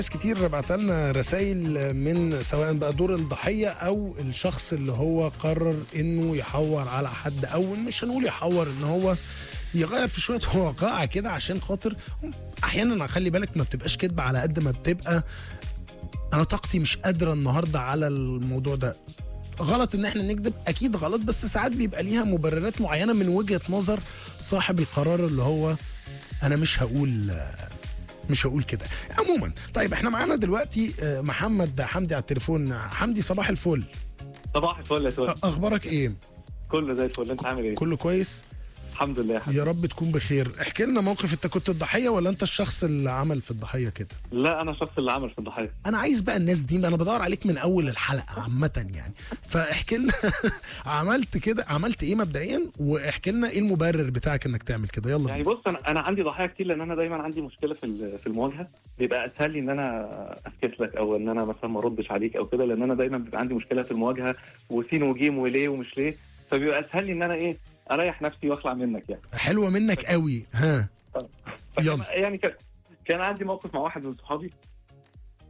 ناس كتير بعت لنا رسائل من سواء بقى دور الضحيه او الشخص اللي هو قرر انه يحور على حد او مش هنقول يحور ان هو يغير في شويه وقائع كده عشان خاطر احيانا خلي بالك ما بتبقاش كدبه على قد ما بتبقى انا طاقتي مش قادره النهارده على الموضوع ده غلط ان احنا نكذب اكيد غلط بس ساعات بيبقى ليها مبررات معينه من وجهه نظر صاحب القرار اللي هو انا مش هقول مش هقول كده عموما طيب احنا معانا دلوقتي آه، محمد حمدي على التليفون حمدي صباح الفل صباح الفل يا أ- سوري اخبارك ايه كله زي الفل انت عامل ايه؟ كله كويس الحمد لله يا حبيبي يا رب تكون بخير احكي لنا موقف انت كنت الضحيه ولا انت الشخص اللي عمل في الضحيه كده لا انا الشخص اللي عمل في الضحيه انا عايز بقى الناس دي انا بدور عليك من اول الحلقه عامه يعني فاحكي لنا عملت كده عملت ايه مبدئيا واحكي لنا ايه المبرر بتاعك انك تعمل كده يلا يعني بينا. بص انا انا عندي ضحايا كتير لان انا دايما عندي مشكله في ال- في المواجهه بيبقى اسهل لي ان انا اسكت لك او ان انا مثلا ما اردش عليك او كده لان انا دايما بيبقى عندي مشكله في المواجهه وسين وجيم وليه ومش ليه فبيبقى اسهل لي ان انا ايه اريح نفسي واخلع منك يعني حلوه منك قوي ها يلا يعني كان كان عندي موقف مع واحد من صحابي